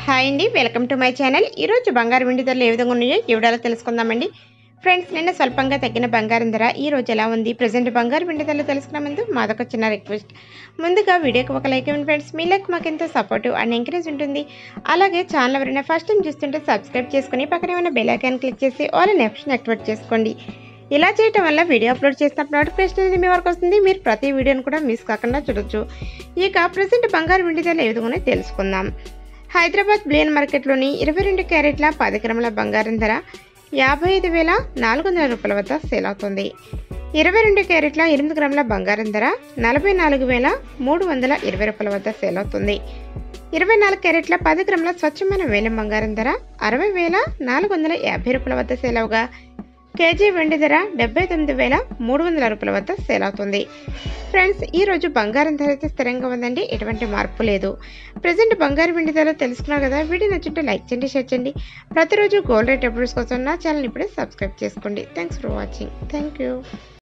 hi అండి welcome to my channel ఈరోజు బంగారు వెండి ధరలు ఏ విధంగా ఉన్నాయో ఈ వీడియోలో తెలుసుకుందామండి ఫ్రెండ్స్ నిన్న స్వల్పంగా తగ్గిన బంగారం ధర ఈ రోజు ఎలా ఉంది ప్రజెంట్ బంగారు వెండి ధరలు తెలుసుకునే ముందు మాదొక చిన్న రిక్వెస్ట్ ముందుగా వీడియోకి ఒక లైక్ ఇవ్వండి ఫ్రెండ్స్ మీ లైక్ మాకు ఎంతో సపోర్టివ్ అండ్ ఎంకరేజ్ ఉంటుంది అలాగే ఛానల్ ఎవరైనా ఫస్ట్ టైం చూస్తుంటే సబ్స్క్రైబ్ చేసుకుని పక్కనే ఉన్న బెల్ ఐకాన్ క్లిక్ చేసి ఆల్ అనే ఆప్షన్ యాక్టివేట్ చేసుకోండి ఇలా చేయటం వల్ల వీడియో అప్లోడ్ చేసినప్పుడు నోటిఫికేషన్ అనేది మీ వరకు వస్తుంది మీరు ప్రతి వీడియోని కూడా మిస్ కాకుండా చూడొచ్చు ఇక ప్రజెంట్ బంగారు వెండి ధరలు ఏ విధంగా ఉన్నాయో తెలుసుకుందాం హైదరాబాద్ బ్లేన్ మార్కెట్లోని ఇరవై రెండు క్యారెట్ల పది గ్రాముల బంగారం ధర యాభై ఐదు వేల నాలుగు వందల రూపాయల వద్ద సేల్ అవుతుంది ఇరవై రెండు క్యారెట్ల ఎనిమిది గ్రాముల బంగారం ధర నలభై నాలుగు వేల మూడు వందల ఇరవై రూపాయల వద్ద సేల్ అవుతుంది ఇరవై నాలుగు క్యారెట్ల పది గ్రాముల స్వచ్ఛమైన వేలం బంగారం ధర అరవై వేల నాలుగు వందల యాభై రూపాయల వద్ద సేల్ అవగా కేజీ వెండి ధర డెబ్బై తొమ్మిది వేల మూడు వందల రూపాయల వద్ద సేల్ అవుతుంది ఫ్రెండ్స్ ఈ రోజు బంగారం ధర అయితే స్థిరంగా ఉందండి ఎటువంటి మార్పు లేదు ప్రజెంట్ బంగారు వెండి ధర తెలుసుకున్నారు కదా వీడియో నచ్చుంటే లైక్ చేయండి షేర్ చేయండి ప్రతిరోజు గోల్డ్ రేట్ అప్డేట్స్ కోసం నా ఛానల్ ఇప్పుడే సబ్స్క్రైబ్ చేసుకోండి thanks for watching thank you